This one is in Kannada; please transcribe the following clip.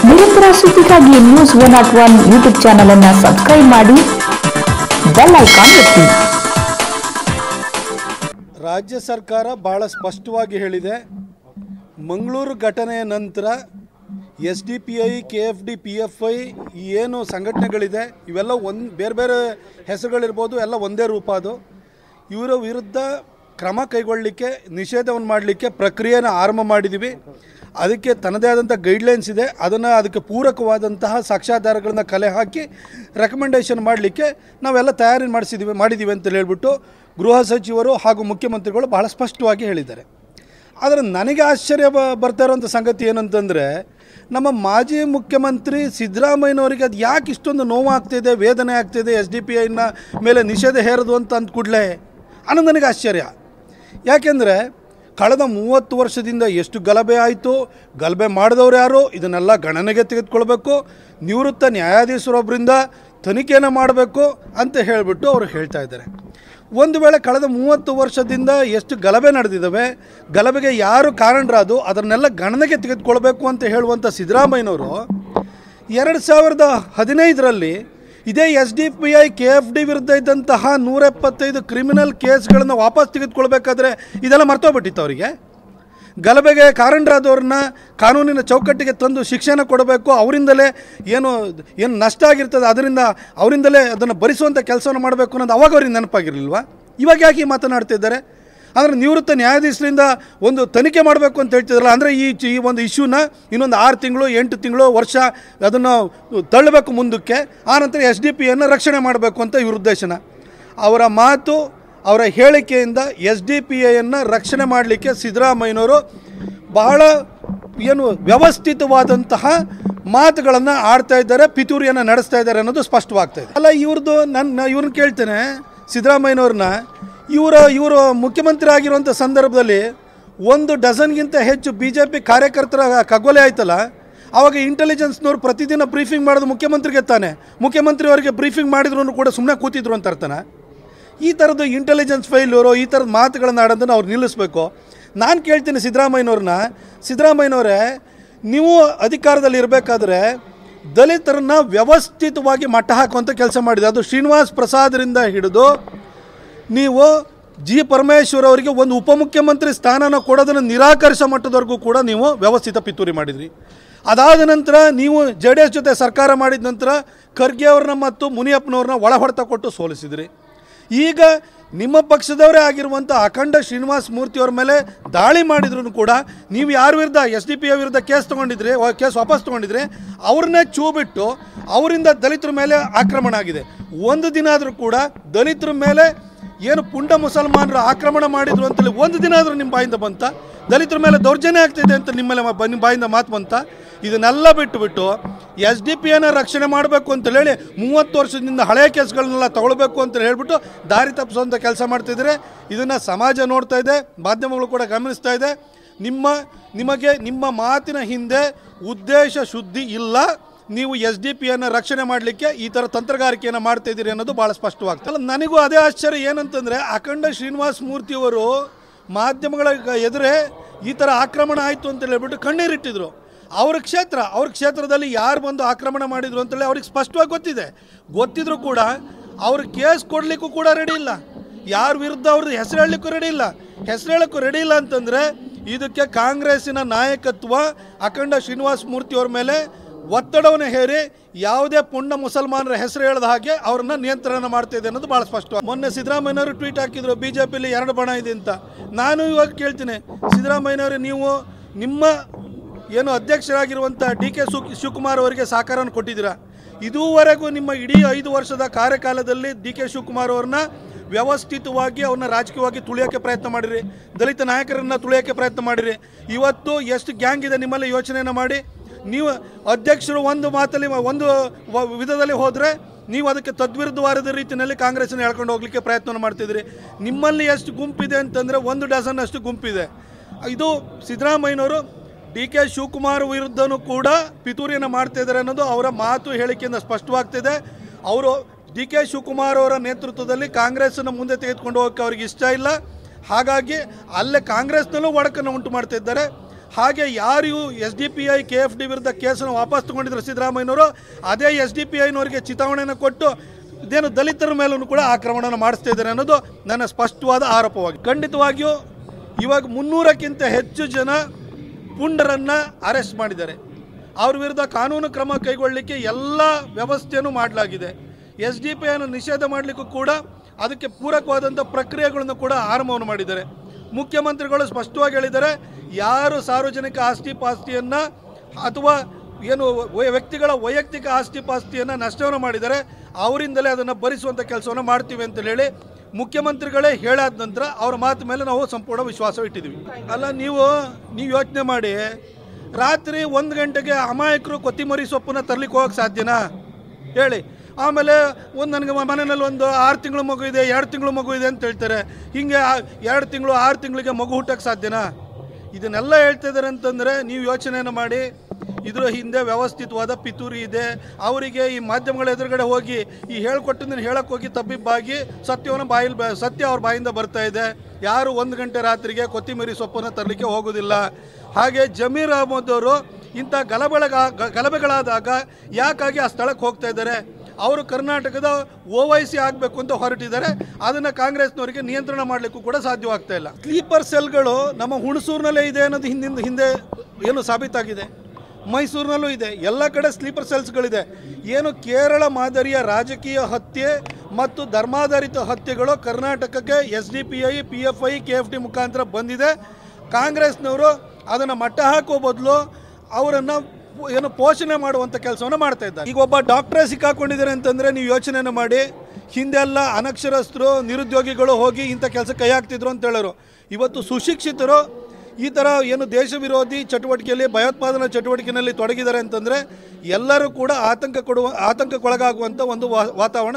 ನಿರಂತರ ಸುದ್ದಿಗಾಗಿ news one not one YouTube channel ಅನ್ನು ಸಬ್ಸ್ಕ್ರೈಬ್ ಮಾಡಿ ಬೆಲ್ ಐಕಾನ್ ಒತ್ತಿ ರಾಜ್ಯ ಸರ್ಕಾರ ಭಾಳ ಸ್ಪಷ್ಟವಾಗಿ ಹೇಳಿದೆ ಮಂಗಳೂರು ಘಟನೆಯ ನಂತರ S D P I K F D P F I ಏನು ಸಂಘಟನೆಗಳಿದೆ ಇವೆಲ್ಲ ಒಂದು ಬೇರೆ ಬೇರೆ ಹೆಸರುಗಳಿರ್ಬೋದು ಎಲ್ಲ ಒಂದೇ ರೂಪ ಅದು ಇವರ ವಿರುದ್ಧ ಕ್ರಮ ಕೈಗೊಳ್ಳಲಿಕ್ಕೆ ನಿಷೇಧವನ್ನು ಮಾಡಲಿಕ್ಕೆ ಪ್ರಕ್ರಿಯೆನ ಆರಂಭ ಮಾಡಿದ್ದೀವಿ ಅದಕ್ಕೆ ತನ್ನದೇ ಆದಂಥ ಗೈಡ್ಲೈನ್ಸ್ ಇದೆ ಅದನ್ನು ಅದಕ್ಕೆ ಪೂರಕವಾದಂತಹ ಸಾಕ್ಷ್ಯಾಧಾರಗಳನ್ನ ಕಲೆ ಹಾಕಿ ರೆಕಮೆಂಡೇಷನ್ ಮಾಡಲಿಕ್ಕೆ ನಾವೆಲ್ಲ ತಯಾರಿ ಮಾಡಿಸಿದ್ದೀವಿ ಮಾಡಿದ್ದೀವಿ ಅಂತ ಹೇಳ್ಬಿಟ್ಟು ಗೃಹ ಸಚಿವರು ಹಾಗೂ ಮುಖ್ಯಮಂತ್ರಿಗಳು ಬಹಳ ಸ್ಪಷ್ಟವಾಗಿ ಹೇಳಿದ್ದಾರೆ ಆದರೆ ನನಗೆ ಆಶ್ಚರ್ಯ ಬ ಬರ್ತಾ ಇರೋಂಥ ಸಂಗತಿ ಏನಂತಂದರೆ ನಮ್ಮ ಮಾಜಿ ಮುಖ್ಯಮಂತ್ರಿ ಸಿದ್ದರಾಮಯ್ಯನವರಿಗೆ ಅದು ಯಾಕೆ ಇಷ್ಟೊಂದು ನೋವು ಆಗ್ತಿದೆ ವೇದನೆ ಆಗ್ತಿದೆ ಎಸ್ ಡಿ ಪಿ ಐನ ಮೇಲೆ ನಿಷೇಧ ಹೇರೋದು ಅಂತ ಅಂದ ಕೂಡಲೇ ಅನ್ನೋದು ನನಗೆ ಆಶ್ಚರ್ಯ ಯಾಕೆಂದರೆ ಕಳೆದ ಮೂವತ್ತು ವರ್ಷದಿಂದ ಎಷ್ಟು ಗಲಭೆ ಆಯಿತು ಗಲಭೆ ಮಾಡಿದವ್ರು ಯಾರು ಇದನ್ನೆಲ್ಲ ಗಣನೆಗೆ ತೆಗೆದುಕೊಳ್ಬೇಕು ನಿವೃತ್ತ ನ್ಯಾಯಾಧೀಶರೊಬ್ಬರಿಂದ ತನಿಖೆಯನ್ನು ಮಾಡಬೇಕು ಅಂತ ಹೇಳಿಬಿಟ್ಟು ಅವರು ಹೇಳ್ತಾ ಇದ್ದಾರೆ ಒಂದು ವೇಳೆ ಕಳೆದ ಮೂವತ್ತು ವರ್ಷದಿಂದ ಎಷ್ಟು ಗಲಭೆ ನಡೆದಿದ್ದಾವೆ ಗಲಭೆಗೆ ಯಾರು ಕಾರಣರಾದು ಅದನ್ನೆಲ್ಲ ಗಣನೆಗೆ ತೆಗೆದುಕೊಳ್ಬೇಕು ಅಂತ ಹೇಳುವಂಥ ಸಿದ್ದರಾಮಯ್ಯನವರು ಎರಡು ಸಾವಿರದ ಹದಿನೈದರಲ್ಲಿ ಇದೇ S D P I K F D ವಿರುದ್ಧ ಇದ್ದಂತಹ ನೂರ ಎಪ್ಪತ್ತೈದು ಕ್ರಿಮಿನಲ್ ಕೇಸ್ಗಳನ್ನು ವಾಪಸ್ ತೆಗೆದುಕೊಳ್ಬೇಕಾದ್ರೆ ಇದೆಲ್ಲ ಮರ್ತೋಗ್ಬಿಟ್ಟಿತ್ತು ಅವರಿಗೆ ಗಲಭೆಗೆ ಕಾರಣರಾದವ್ರನ್ನ ಕಾನೂನಿನ ಚೌಕಟ್ಟಿಗೆ ತಂದು ಶಿಕ್ಷಣ ಕೊಡಬೇಕು ಅವರಿಂದಲೇ ಏನು ಏನು ನಷ್ಟ ಆಗಿರ್ತದೆ ಅದರಿಂದ ಅವರಿಂದಲೇ ಅದನ್ನು ಭರಿಸುವಂಥ ಕೆಲಸವನ್ನು ಮಾಡಬೇಕು ಅನ್ನೋದು ಅವಾಗ ಅವ್ರಿಗೆ ನೆನಪಾಗಿರಲಿಲ್ವಾ ಇವಾಗ ಯಾಕೆ ಈ ಮಾತನಾಡ್ತಿದ್ದಾರೆ ಅಂದರೆ ನಿವೃತ್ತ ನ್ಯಾಯಾಧೀಶರಿಂದ ಒಂದು ತನಿಖೆ ಮಾಡಬೇಕು ಅಂತ ಹೇಳ್ತಿದ್ರಲ್ಲ ಅಂದರೆ ಈ ಚಿ- ಈ ಒಂದು ಇಶ್ಯೂನ ಇನ್ನೊಂದು ಆರು ತಿಂಗಳು ಎಂಟು ತಿಂಗಳು ವರ್ಷ ಅದನ್ನು ತಳ್ಳಬೇಕು ಮುಂದಕ್ಕೆ ಆನಂತರ ಎಸ್ ಡಿ ಪಿಯನ್ನು ರಕ್ಷಣೆ ಮಾಡಬೇಕು ಅಂತ ಇವ್ರ ಉದ್ದೇಶನ ಅವರ ಮಾತು ಅವರ ಹೇಳಿಕೆಯಿಂದ ಎಸ್ ಡಿ ಪಿ ಐಯನ್ನು ರಕ್ಷಣೆ ಮಾಡಲಿಕ್ಕೆ ಸಿದ್ದರಾಮಯ್ಯನವರು ಬಹಳ ಏನು ವ್ಯವಸ್ಥಿತವಾದಂತಹ ಮಾತುಗಳನ್ನು ಆಡ್ತಾ ಇದ್ದಾರೆ ಪಿತೂರಿಯನ್ನು ನಡೆಸ್ತಾ ಇದ್ದಾರೆ ಅನ್ನೋದು ಸ್ಪಷ್ಟವಾಗ್ತಾ ಇದೆ ಅಲ್ಲ ಇವ್ರದ್ದು ನನ್ನ ಇವ್ರನ್ನ ಕೇಳ್ತೇನೆ ಸಿದ್ದರಾಮಯ್ಯನವ್ರನ್ನ ಇವರ ಇವರು ಮುಖ್ಯಮಂತ್ರಿ ಆಗಿರುವಂಥ ಸಂದರ್ಭದಲ್ಲಿ ಒಂದು ಡಜನ್ಗಿಂತ ಹೆಚ್ಚು ಬಿ ಜೆ ಪಿ ಕಾರ್ಯಕರ್ತರ ಕಗ್ಗೊಲೆ ಆಯ್ತಲ್ಲ ಆವಾಗ ಇಂಟೆಲಿಜೆನ್ಸ್ನವ್ರು ಪ್ರತಿದಿನ ಬ್ರೀಫಿಂಗ್ ಮಾಡೋದು ಮುಖ್ಯಮಂತ್ರಿಗೆ ತಾನೆ ಮುಖ್ಯಮಂತ್ರಿ ಅವರಿಗೆ ಬ್ರೀಫಿಂಗ್ ಮಾಡಿದ್ರು ಕೂಡ ಸುಮ್ಮನೆ ಕೂತಿದ್ರು ಅಂತ ಅರ್ಥನ ಈ ಥರದ್ದು ಇಂಟೆಲಿಜೆನ್ಸ್ ಫೈಲೂರು ಈ ಥರದ ಮಾತುಗಳನ್ನು ಆಡೋದನ್ನು ಅವ್ರು ನಿಲ್ಲಿಸ್ಬೇಕು ನಾನು ಕೇಳ್ತೀನಿ ಸಿದ್ದರಾಮಯ್ಯನವ್ರನ್ನ ಸಿದ್ದರಾಮಯ್ಯನವರೇ ನೀವು ಅಧಿಕಾರದಲ್ಲಿ ಇರಬೇಕಾದ್ರೆ ದಲಿತರನ್ನ ವ್ಯವಸ್ಥಿತವಾಗಿ ಮಟ್ಟ ಹಾಕುವಂಥ ಕೆಲಸ ಮಾಡಿದೆ ಅದು ಶ್ರೀನಿವಾಸ್ ಪ್ರಸಾದರಿಂದ ಹಿಡಿದು ನೀವು ಜಿ ಪರಮೇಶ್ವರ್ ಅವರಿಗೆ ಒಂದು ಉಪಮುಖ್ಯಮಂತ್ರಿ ಸ್ಥಾನನ ಕೊಡೋದನ್ನು ನಿರಾಕರಿಸೋ ಮಟ್ಟದವರೆಗೂ ಕೂಡ ನೀವು ವ್ಯವಸ್ಥಿತ ಪಿತೂರಿ ಮಾಡಿದ್ರಿ ಅದಾದ ನಂತರ ನೀವು ಜೆ ಡಿ ಎಸ್ ಜೊತೆ ಸರ್ಕಾರ ಮಾಡಿದ ನಂತರ ಖರ್ಗೆ ಅವ್ರನ್ನ ಮತ್ತು ಮುನಿಯಪ್ಪನವ್ರನ್ನ ಒಳ ಹೊಡೆತ ಕೊಟ್ಟು ಸೋಲಿಸಿದ್ರಿ ಈಗ ನಿಮ್ಮ ಪಕ್ಷದವರೇ ಆಗಿರುವಂಥ ಅಖಂಡ ಶ್ರೀನಿವಾಸ ಮೂರ್ತಿಯವ್ರ ಮೇಲೆ ದಾಳಿ ಮಾಡಿದ್ರು ಕೂಡ ನೀವು ಯಾರ ವಿರುದ್ಧ ಎಸ್ ಡಿ ಪಿ ವಿರುದ್ಧ ಕೇಸ್ ತೊಗೊಂಡಿದ್ರಿ ವ- ಕೇಸ್ ವಾಪಸ್ ತೊಗೊಂಡಿದ್ರಿ ಅವ್ರನ್ನೇ ಚೂ ಬಿಟ್ಟು ಅವರಿಂದ ದಲಿತರ ಮೇಲೆ ಆಕ್ರಮಣ ಆಗಿದೆ ಒಂದು ದಿನ ಆದರೂ ಕೂಡ ದಲಿತರ ಮೇಲೆ ಏನು ಪುಂಡ ಮುಸಲ್ಮಾನರು ಆಕ್ರಮಣ ಮಾಡಿದ್ರು ಅಂತೇಳಿ ಒಂದು ದಿನ ಆದರೂ ನಿಮ್ಮ ಬಾಯಿಂದ ಬಂತ ದಲಿತರ ಮೇಲೆ ದೌರ್ಜನ್ಯ ಆಗ್ತಿದೆ ಅಂತ ನಿಮ್ಮ ಮೇಲೆ ಮ- ನಿಮ್ಮ ಬಾಯಿಂದ ಮಾತು ಬಂತ ಇದನ್ನೆಲ್ಲ ಬಿಟ್ಟುಬಿಟ್ಟು ಎಸ್ ಡಿ ಪಿಯನ್ನು ರಕ್ಷಣೆ ಮಾಡಬೇಕು ಅಂತ ಹೇಳಿ ಮೂವತ್ತು ವರ್ಷದಿಂದ ಹಳೆಯ ಕೇಸ್ಗಳನ್ನೆಲ್ಲ ತಗೊಳ್ಬೇಕು ಅಂತ ಹೇಳ್ಬಿಟ್ಟು ದಾರಿ ತಪ್ಪಿಸುವಂಥ ಕೆಲಸ ಮಾಡ್ತಿದ್ರೆ ಇದನ್ನು ಸಮಾಜ ನೋಡ್ತಾ ಇದೆ ಮಾಧ್ಯಮಗಳು ಕೂಡ ಗಮನಿಸ್ತಾ ಇದೆ ನಿಮ್ಮ ನಿಮಗೆ ನಿಮ್ಮ ಮಾತಿನ ಹಿಂದೆ ಉದ್ದೇಶ ಶುದ್ಧಿ ಇಲ್ಲ ನೀವು ಎಸ್ ಡಿ ಪಿಯನ್ನು ರಕ್ಷಣೆ ಮಾಡಲಿಕ್ಕೆ ಈ ಥರ ತಂತ್ರಗಾರಿಕೆಯನ್ನು ಮಾಡ್ತಾ ಇದ್ದೀರಿ ಅನ್ನೋದು ಭಾಳ ಸ್ಪಷ್ಟವಾಗ್ತದೆ ಅಲ್ಲ ನನಗೂ ಅದೇ ಆಶ್ಚರ್ಯ ಏನಂತಂದರೆ ಅಖಂಡ ಶ್ರೀನಿವಾಸ ಮೂರ್ತಿಯವರು ಮಾಧ್ಯಮಗಳ ಎದುರೇ ಈ ಥರ ಆಕ್ರಮಣ ಆಯಿತು ಅಂತ ಹೇಳ್ಬಿಟ್ಟು ಕಣ್ಣೀರಿಟ್ಟಿದ್ರು ಅವ್ರ ಕ್ಷೇತ್ರ ಅವ್ರ ಕ್ಷೇತ್ರದಲ್ಲಿ ಯಾರು ಬಂದು ಆಕ್ರಮಣ ಮಾಡಿದ್ರು ಅಂತೇಳಿ ಅವ್ರಿಗೆ ಸ್ಪಷ್ಟವಾಗಿ ಗೊತ್ತಿದೆ ಗೊತ್ತಿದ್ರು ಕೂಡ ಅವ್ರ ಕೇಸ್ ಕೊಡಲಿಕ್ಕೂ ಕೂಡ ರೆಡಿ ಇಲ್ಲ ಯಾರ ವಿರುದ್ಧ ಅವ್ರದ್ದು ಹೆಸರು ಹೇಳಲಿಕ್ಕೂ ರೆಡಿ ಇಲ್ಲ ಹೆಸರು ಹೇಳಕ್ಕೂ ರೆಡಿ ಇಲ್ಲ ಅಂತಂದರೆ ಇದಕ್ಕೆ ಕಾಂಗ್ರೆಸ್ಸಿನ ನಾಯಕತ್ವ ಅಖಂಡ ಶ್ರೀನಿವಾಸ ಮೂರ್ತಿಯವ್ರ ಮೇಲೆ ಒತ್ತಡವನ್ನು ಹೇರಿ ಯಾವುದೇ ಪುಣ್ಯ ಮುಸಲ್ಮಾನರ ಹೆಸರು ಹೇಳದ ಹಾಗೆ ಅವ್ರನ್ನ ನಿಯಂತ್ರಣ ಮಾಡ್ತಾ ಇದೆ ಅನ್ನೋದು ಭಾಳ ಸ್ಪಷ್ಟ ಮೊನ್ನೆ ಸಿದ್ದರಾಮಯ್ಯನವರು ಟ್ವೀಟ್ ಹಾಕಿದ್ರು ಬಿ ಜೆ ಪಿಲಿ ಎರಡು ಬಣ ಇದೆ ಅಂತ ನಾನು ಇವಾಗ ಕೇಳ್ತೀನಿ ಸಿದ್ದರಾಮಯ್ಯನವರು ನೀವು ನಿಮ್ಮ ಏನು ಅಧ್ಯಕ್ಷರಾಗಿರುವಂಥ ಡಿ ಕೆ ಶಿವ್ ಶಿವಕುಮಾರ್ ಅವರಿಗೆ ಸಹಕಾರವನ್ನು ಕೊಟ್ಟಿದ್ದೀರಾ ಇದುವರೆಗೂ ನಿಮ್ಮ ಇಡೀ ಐದು ವರ್ಷದ ಕಾರ್ಯಕಾಲದಲ್ಲಿ ಡಿ ಕೆ ಶಿವಕುಮಾರ್ ಅವ್ರನ್ನ ವ್ಯವಸ್ಥಿತವಾಗಿ ಅವ್ರನ್ನ ರಾಜಕೀಯವಾಗಿ ತುಳಿಯೋಕ್ಕೆ ಪ್ರಯತ್ನ ಮಾಡಿರಿ ದಲಿತ ನಾಯಕರನ್ನ ತುಳಿಯೋಕ್ಕೆ ಪ್ರಯತ್ನ ಮಾಡಿರಿ ಇವತ್ತು ಎಷ್ಟು ಗ್ಯಾಂಗ್ ಇದೆ ನಿಮ್ಮಲ್ಲಿ ಯೋಚನೆಯನ್ನು ಮಾಡಿ ನೀವು ಅಧ್ಯಕ್ಷರು ಒಂದು ಮಾತಲ್ಲಿ ಒಂದು ವ- ವಿಧದಲ್ಲಿ ಹೋದರೆ ನೀವು ಅದಕ್ಕೆ ತದ್ವಿರುದ್ಧವಾದ ರೀತಿಯಲ್ಲಿ ಕಾಂಗ್ರೆಸ್ನ ಹೇಳ್ಕೊಂಡು ಹೋಗ್ಲಿಕ್ಕೆ ಪ್ರಯತ್ನ ಮಾಡ್ತಿದ್ರಿ ನಿಮ್ಮಲ್ಲಿ ಎಷ್ಟು ಗುಂಪಿದೆ ಅಂತಂದರೆ ಒಂದು ಡಜನ್ ಅಷ್ಟು ಗುಂಪಿದೆ ಇದು ಸಿದ್ದರಾಮಯ್ಯನವರು ಡಿ ಕೆ ಶಿವಕುಮಾರ್ ವಿರುದ್ಧನೂ ಕೂಡ ಪಿತೂರಿಯನ್ನು ಮಾಡ್ತಾ ಇದ್ದಾರೆ ಅನ್ನೋದು ಅವರ ಮಾತು ಹೇಳಿಕೆಯಿಂದ ಸ್ಪಷ್ಟವಾಗ್ತಿದೆ ಅವರು ಡಿ ಕೆ ಶಿವಕುಮಾರ್ ಅವರ ನೇತೃತ್ವದಲ್ಲಿ ಕಾಂಗ್ರೆಸ್ಸನ್ನು ಮುಂದೆ ತೆಗೆದುಕೊಂಡು ಹೋಗೋಕ್ಕೆ ಅವ್ರಿಗೆ ಇಷ್ಟ ಇಲ್ಲ ಹಾಗಾಗಿ ಅಲ್ಲೇ ಕಾಂಗ್ರೆಸ್ನಲ್ಲೂ ಒಡಕನ್ನು ಉಂಟು ಮಾಡ್ತಾ ಇದ್ದಾರೆ ಹಾಗೆ ಯಾರು S D P I K F D ವಿರುದ್ಧ ಕೇಸನ್ನು ವಾಪಸ್ ತಗೊಂಡಿದ್ರು ಸಿದ್ದರಾಮಯ್ಯನವರು ಅದೇ ಎಸ್ ಡಿ ಪಿ ಐನವರಿಗೆ ಚಿತಾವಣೆಯನ್ನು ಕೊಟ್ಟು ಇದೇನು ದಲಿತರ ಮೇಲೂ ಕೂಡ ಆಕ್ರಮಣವನ್ನು ಮಾಡಿಸ್ತಾ ಇದ್ದಾರೆ ಅನ್ನೋದು ನನ್ನ ಸ್ಪಷ್ಟವಾದ ಆರೋಪವಾಗಿದೆ ಖಂಡಿತವಾಗಿಯೂ ಇವಾಗ ಮುನ್ನೂರಕ್ಕಿಂತ ಹೆಚ್ಚು ಜನ ಪುಂಡರನ್ನು ಅರೆಸ್ಟ್ ಮಾಡಿದ್ದಾರೆ ಅವ್ರ ವಿರುದ್ಧ ಕಾನೂನು ಕ್ರಮ ಕೈಗೊಳ್ಳಲಿಕ್ಕೆ ಎಲ್ಲ ವ್ಯವಸ್ಥೆಯನ್ನು ಮಾಡಲಾಗಿದೆ ಎಸ್ ಡಿ ಪಿ ಅನ್ನು ನಿಷೇಧ ಮಾಡಲಿಕ್ಕೂ ಕೂಡ ಅದಕ್ಕೆ ಪೂರಕವಾದಂಥ ಪ್ರಕ್ರಿಯೆಗಳನ್ನು ಕೂಡ ಆರಂಭವನ್ನು ಮಾಡಿದ್ದಾರೆ ಮುಖ್ಯಮಂತ್ರಿಗಳು ಸ್ಪಷ್ಟವಾಗಿ ಹೇಳಿದ್ದಾರೆ ಯಾರು ಸಾರ್ವಜನಿಕ ಆಸ್ತಿ ಪಾಸ್ತಿಯನ್ನು ಅಥವಾ ಏನು ವೈ- ವ್ಯಕ್ತಿಗಳ ವೈಯಕ್ತಿಕ ಆಸ್ತಿ ಪಾಸ್ತಿಯನ್ನು ನಷ್ಟವನ್ನು ಮಾಡಿದ್ದಾರೆ ಅವರಿಂದಲೇ ಅದನ್ನು ಭರಿಸುವಂಥ ಕೆಲಸವನ್ನು ಮಾಡ್ತೀವಿ ಅಂತ ಹೇಳಿ ಮುಖ್ಯಮಂತ್ರಿಗಳೇ ಹೇಳಾದ ನಂತರ ಅವ್ರ ಮಾತು ಮೇಲೆ ನಾವು ಸಂಪೂರ್ಣ ವಿಶ್ವಾಸ ಇಟ್ಟಿದ್ದೀವಿ ಅಲ್ಲ ನೀವು ನೀವು ಯೋಚನೆ ಮಾಡಿ ರಾತ್ರಿ ಒಂದು ಗಂಟೆಗೆ ಅಮಾಯಕರು ಕೊತ್ತಿಮರಿ ಸೊಪ್ಪನ್ನ ತರ್ಲಿಕ್ಕೆ ಹೋಗಕ್ಕೆ ಸಾಧ್ಯನಾ ಹೇಳಿ ಆಮೇಲೆ ಒಂದು ನನಗೆ ಮನೆಯಲ್ಲಿ ಒಂದು ಆರು ತಿಂಗಳು ಮಗು ಇದೆ ಎರಡು ತಿಂಗಳು ಮಗು ಇದೆ ಅಂತ ಹೇಳ್ತಾರೆ ಹಿಂಗೆ ಎರಡು ತಿಂಗಳು ಆರು ತಿಂಗಳಿಗೆ ಮಗು ಹುಟ್ಟಕ್ಕೆ ಸಾಧ್ಯನಾ ಇದನ್ನೆಲ್ಲ ಹೇಳ್ತಾ ಇದ್ದಾರೆ ಅಂತಂದರೆ ನೀವು ಯೋಚನೆಯನ್ನು ಮಾಡಿ ಇದರ ಹಿಂದೆ ವ್ಯವಸ್ಥಿತವಾದ ಪಿತೂರಿ ಇದೆ ಅವರಿಗೆ ಈ ಮಾಧ್ಯಮಗಳ ಎದುರುಗಡೆ ಹೋಗಿ ಈ ಹೇಳ್ಕೊಟ್ಟಿದ್ದನ್ನು ಹೇಳಕ್ಕೆ ಹೋಗಿ ತಬ್ಬಿಬ್ಬಾಗಿ ಸತ್ಯವನ್ನು ಬಾಯಲ್ಲಿ ಬ- ಸತ್ಯ ಅವ್ರ ಬಾಯಿಂದ ಬರ್ತಾ ಇದೆ ಯಾರು ಒಂದು ಗಂಟೆ ರಾತ್ರಿಗೆ ಕೊತ್ತಿಮೀರಿ ಸೊಪ್ಪನ್ನು ತರಲಿಕ್ಕೆ ಹೋಗೋದಿಲ್ಲ ಹಾಗೆ ಜಮೀರ್ ಅಹಮದ್ ಅವರು ಇಂಥ ಗಲಭೆಳಗ ಗ- ಗಲಭೆಗಳಾದಾಗ ಯಾಕಾಗಿ ಆ ಸ್ಥಳಕ್ಕೆ ಹೋಗ್ತಾ ಇದ್ದಾರೆ ಅವರು ಕರ್ನಾಟಕದ ಓ ವೈ ಸಿ ಆಗಬೇಕು ಅಂತ ಹೊರಟಿದ್ದಾರೆ ಅದನ್ನು ಕಾಂಗ್ರೆಸ್ನವರಿಗೆ ನಿಯಂತ್ರಣ ಮಾಡಲಿಕ್ಕೂ ಕೂಡ ಸಾಧ್ಯವಾಗ್ತಾ ಇಲ್ಲ ಸ್ಲೀಪರ್ ಸೆಲ್ಗಳು ನಮ್ಮ ಹುಣಸೂರಿನಲ್ಲೇ ಇದೆ ಅನ್ನೋದು ಹಿಂದಿನ ಹಿಂದೆ ಏನು ಸಾಬೀತಾಗಿದೆ ಮೈಸೂರಿನಲ್ಲೂ ಇದೆ ಎಲ್ಲ ಕಡೆ ಸ್ಲೀಪರ್ ಸೆಲ್ಸ್ಗಳಿದೆ ಏನು ಕೇರಳ ಮಾದರಿಯ ರಾಜಕೀಯ ಹತ್ಯೆ ಮತ್ತು ಧರ್ಮಾಧಾರಿತ ಹತ್ಯೆಗಳು ಕರ್ನಾಟಕಕ್ಕೆ S D P I P F I K F D ಮುಖಾಂತರ ಬಂದಿದೆ ಕಾಂಗ್ರೆಸ್ನವರು ಅದನ್ನು ಮಟ್ಟ ಹಾಕೋ ಬದಲು ಅವರನ್ನು ಏನು ಪೋಷಣೆ ಮಾಡುವಂಥ ಕೆಲಸವನ್ನು ಮಾಡ್ತಾ ಇದ್ದಾರೆ ಈಗ ಒಬ್ಬ ಡಾಕ್ಟ್ರೇ ಸಿಕ್ಕಾಕೊಂಡಿದ್ದಾರೆ ಅಂತಂದರೆ ನೀವು ಯೋಚನೆಯನ್ನು ಮಾಡಿ ಹಿಂದೆಲ್ಲ ಅನಕ್ಷರಸ್ಥರು ನಿರುದ್ಯೋಗಿಗಳು ಹೋಗಿ ಇಂಥ ಕೆಲಸ ಕೈ ಹಾಕ್ತಿದ್ರು ಅಂತ ಹೇಳೋರು ಇವತ್ತು ಸುಶಿಕ್ಷಿತರು ಈ ಥರ ಏನು ದೇಶ ವಿರೋಧಿ ಚಟುವಟಿಕೆಯಲ್ಲಿ ಭಯೋತ್ಪಾದನಾ ಚಟುವಟಿಕೆಯಲ್ಲಿ ತೊಡಗಿದ್ದಾರೆ ಅಂತಂದರೆ ಎಲ್ಲರೂ ಕೂಡ ಆತಂಕ ಕೊಡುವ ಆತಂಕಕ್ಕೊಳಗಾಗುವಂಥ ಒಂದು ವಾ- ವಾತಾವರಣ